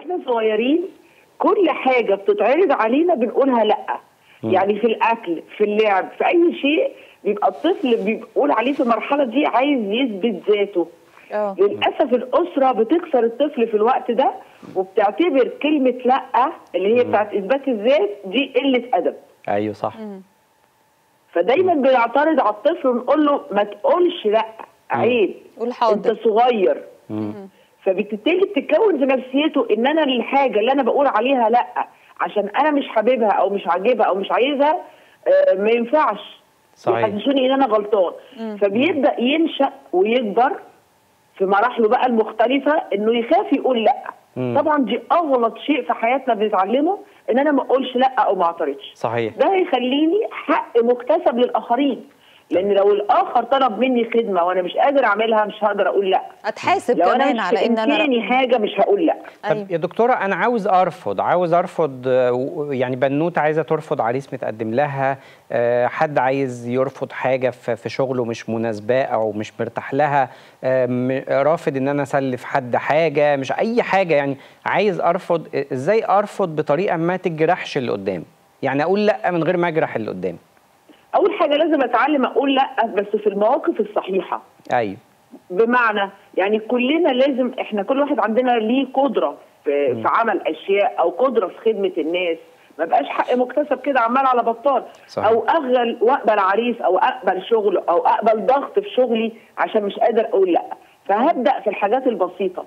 واحنا صغيرين كل حاجه بتتعرض علينا بنقولها لا يعني في الاكل في اللعب في اي شيء بيبقى الطفل بيقول عليه في المرحله دي عايز يثبت ذاته اه للاسف الاسره بتكسر الطفل في الوقت ده وبتعتبر كلمه لا اللي هي بتاعت اثبات الذات دي قله ادب ايوه صح فدايما بنعترض على الطفل ونقول له ما تقولش لا عيب قول حاضر. انت صغير فبتبتدي تتكون في نفسيته ان انا الحاجه اللي انا بقول عليها لا عشان انا مش حاببها او مش عاجبها او مش عايزها آه، ما ينفعش صحيح. يحسسوني ان انا غلطان فبيبدا ينشا ويكبر في مراحله بقى المختلفه انه يخاف يقول لا طبعا دي اغلط شيء في حياتنا بنتعلمه ان انا ما اقولش لا او ما اعترضش صحيح ده هيخليني حق مكتسب للاخرين لان لو الاخر طلب مني خدمه وانا مش قادر اعملها مش هقدر اقول لا اتحاسب لو انا كمان مش على ان انا تاني حاجه مش هقول لا طب أيوة. يا دكتورة أنا عاوز أرفض عاوز أرفض آه، و- يعني بنوتة عايزة ترفض عريس متقدم لها آه، حد عايز يرفض حاجة في في شغله مش مناسباه أو مش مرتاح لها آه، م- رافض إن أنا أسلف حد حاجة مش أي حاجة يعني عايز أرفض آه، إزاي أرفض بطريقة ما تجرحش اللي قدامي يعني أقول لأ من غير ما أجرح اللي قدامي اول حاجه لازم اتعلم اقول لا بس في المواقف الصحيحه أيوه بمعنى يعني كلنا لازم احنا كل واحد عندنا ليه قدره في, في عمل اشياء او قدره في خدمه الناس ما بقاش حق مكتسب كده عمال على بطال صحيح. او اغل واقبل عريس او اقبل شغل او اقبل ضغط في شغلي عشان مش قادر اقول لا فهبدا في الحاجات البسيطه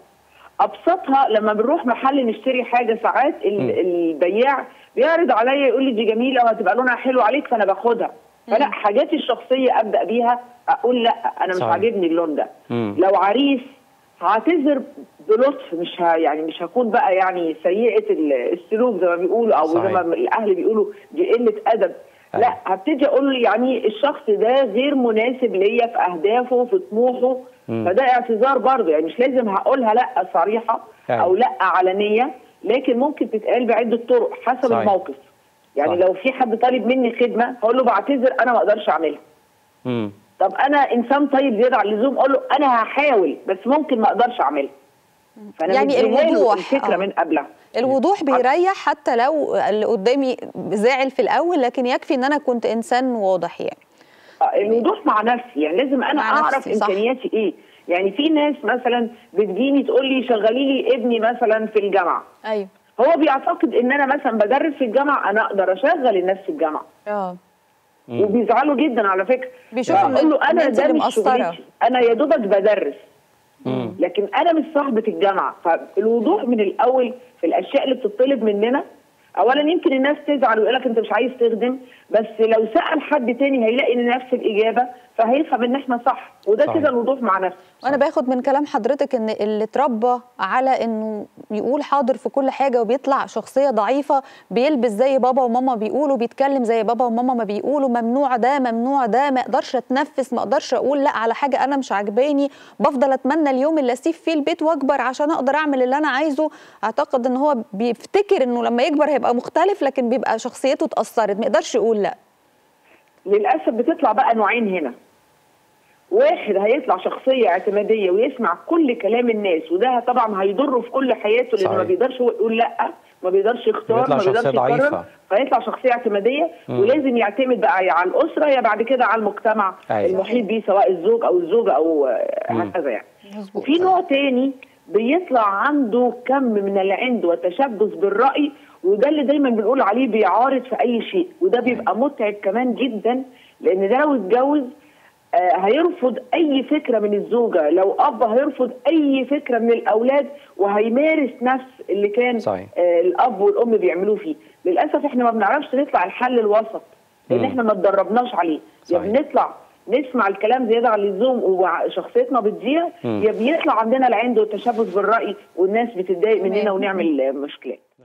ابسطها لما بنروح محل نشتري حاجه ساعات ال- البياع بيعرض عليا يقول لي دي جميله وهتبقى لونها حلو عليك فانا باخدها فلا حاجاتي الشخصيه ابدا بيها اقول لا انا مش صحيح. عاجبني اللون ده مم. لو عريس هعتذر بلطف مش ه... يعني مش هكون بقى يعني سيئه ال- السلوك زي ما بيقولوا او زي صحيح. ما الاهل بيقولوا دي قله ادب أيوة. لا هبتدي اقول له يعني الشخص ده غير مناسب ليا في اهدافه في طموحه فده اعتذار برضه يعني مش لازم هقولها لا صريحه أيوة. او لا علنيه لكن ممكن تتقال بعده طرق حسب صحيح. الموقف يعني صح. لو في حد طالب مني خدمه هقول له بعتذر انا ما اقدرش اعملها مم. طب انا انسان طيب زياده عن اللزوم اقول له انا هحاول بس ممكن ما اقدرش اعملها فانا يعني مديها له الوضوح، الفكره آه. من قبلها الوضوح بيريح حتى لو اللي قدامي زعل في الاول لكن يكفي ان انا كنت انسان واضح يعني آه، الوضوح مع نفسي يعني لازم انا مع اعرف نفسي، صح. امكانياتي ايه يعني في ناس مثلا بتجيني تقول لي شغلي لي ابني مثلا في الجامعه ايوه هو بيعتقد ان انا مثلا بدرس في الجامعه انا اقدر اشغل الناس في الجامعه اه وبيزعلوا جدا على فكره بيشوفوا إن- بقول له إن انا أنت ده اللي مش مقصرة. شغلتي انا يا دوبك بدرس لكن انا مش صاحبه الجامعه فالوضوح من الاول في الاشياء اللي بتطلب مننا اولا يمكن الناس تزعل ويقول لك انت مش عايز تخدم بس لو سال حد تاني هيلاقي ان نفس الاجابه فهيفهم ان احنا صح وده صحيح. كده الوضوح مع نفسه وانا باخد من كلام حضرتك ان اللي اتربى على انه يقول حاضر في كل حاجه وبيطلع شخصيه ضعيفه بيلبس زي بابا وماما بيقولوا بيتكلم زي بابا وماما ما بيقولوا ممنوع ده ممنوع ده ما اقدرش اتنفس ما اقدرش اقول لا على حاجه انا مش عاجباني بفضل اتمنى اليوم اللي اسيب فيه البيت واكبر عشان اقدر اعمل اللي انا عايزه اعتقد ان هو بيفتكر انه لما يكبر هيبقى مختلف لكن بيبقى شخصيته اتاثرت ما يقدرش يقول لا للاسف بتطلع بقى نوعين هنا واحد هيطلع شخصيه اعتماديه ويسمع كل كلام الناس وده طبعا هيضره في كل حياته لانه ما صحيح. بيقدرش هو يقول لا ما بيقدرش يختار بيطلع ما بيقدرش شخصية ضعيفة. يقرر فيطلع شخصيه اعتماديه ولازم يعتمد بقى يا على الاسره يا بعد كده على المجتمع أيوة. المحيط بيه سواء الزوج او الزوجه او آه، هكذا يعني مظبوط. وفي نوع تاني بيطلع عنده كم من العند وتشبث بالراي وده اللي دايما بنقول عليه بيعارض في اي شيء وده بيبقى متعب كمان جدا لان ده لو اتجوز آه، هيرفض اي فكره من الزوجه لو اب هيرفض اي فكره من الاولاد وهيمارس نفس اللي كان صحيح. آه، الاب والام بيعملوه فيه للاسف احنا ما بنعرفش نطلع الحل الوسط لان مم. احنا ما اتدربناش عليه يا صحيح. بنطلع نسمع الكلام زياده عن اللزوم وشخصيتنا بتضيع مم. يا بيطلع عندنا العند والتشبث بالراي والناس بتتضايق مننا تمام. ونعمل مشكلات